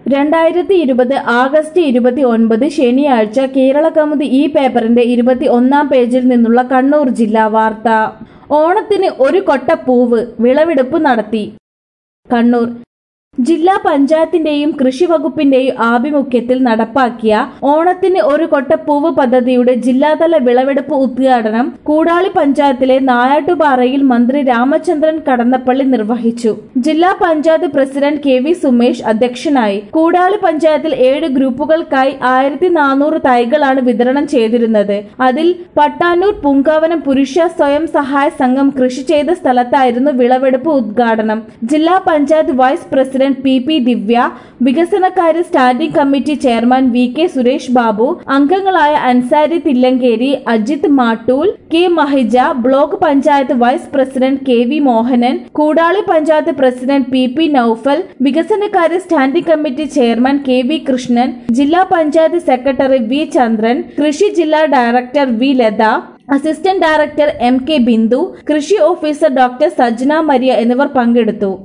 രണ്ടായിരത്തി ഇരുപത് ആഗസ്റ്റ് ഇരുപത്തി ഒൻപത് ശനിയാഴ്ച കേരള കൗമുദി ഈ പേപ്പറിന്റെ ഇരുപത്തി ഒന്നാം പേജിൽ നിന്നുള്ള കണ്ണൂർ ജില്ലാ വാർത്ത ഓണത്തിന് ഒരു കൊട്ട പൂവ് വിളവെടുപ്പ് നടത്തി കണ്ണൂർ ജില്ലാ പഞ്ചായത്തിന്റെയും കൃഷി വകുപ്പിന്റെയും ആഭിമുഖ്യത്തിൽ നടപ്പാക്കിയ ഓണത്തിന് ഒരു കൊട്ടപ്പൂവ് പദ്ധതിയുടെ ജില്ലാതല വിളവെടുപ്പ് ഉദ്ഘാടനം കൂടാളി പഞ്ചായത്തിലെ നായാട്ടുപാറയിൽ മന്ത്രി രാമചന്ദ്രൻ കടന്നപ്പള്ളി നിർവഹിച്ചു ജില്ലാ panchayat president K V Sumesh അധ്യക്ഷനായി കൂടാളി പഞ്ചായത്തിൽ ഏഴ് ഗ്രൂപ്പുകൾക്കായി ആയിരത്തി നാനൂറ് തൈകളാണ് വിതരണം ചെയ്തിരുന്നത് അതിൽ പട്ടാനൂർ പൂങ്കാവനം പുരുഷ സ്വയം സഹായ സംഘം കൃഷി ചെയ്ത സ്ഥലത്തായിരുന്നു വിളവെടുപ്പ് ഉദ്ഘാടനം ജില്ലാ panchayat vice president P P Divya വികസനകാര്യ standing committee chairman V K Suresh Babu അംഗങ്ങളായ Ansari Thillankeri Ajith Mattool K Mahija block panchayat vice president K V Mohanan Koodali panchayat president P P Naufal വികസനകാര്യ standing committee chairman K V Krishnan ജില്ലാ പഞ്ചായത്ത് സെക്രട്ടറി വി ചന്ദ്രൻ കൃഷി ജില്ലാ director V Latha assistant director M K Bindu കൃഷി officer doctor Sajna Maria എന്നിവർ പങ്കെടുത്തു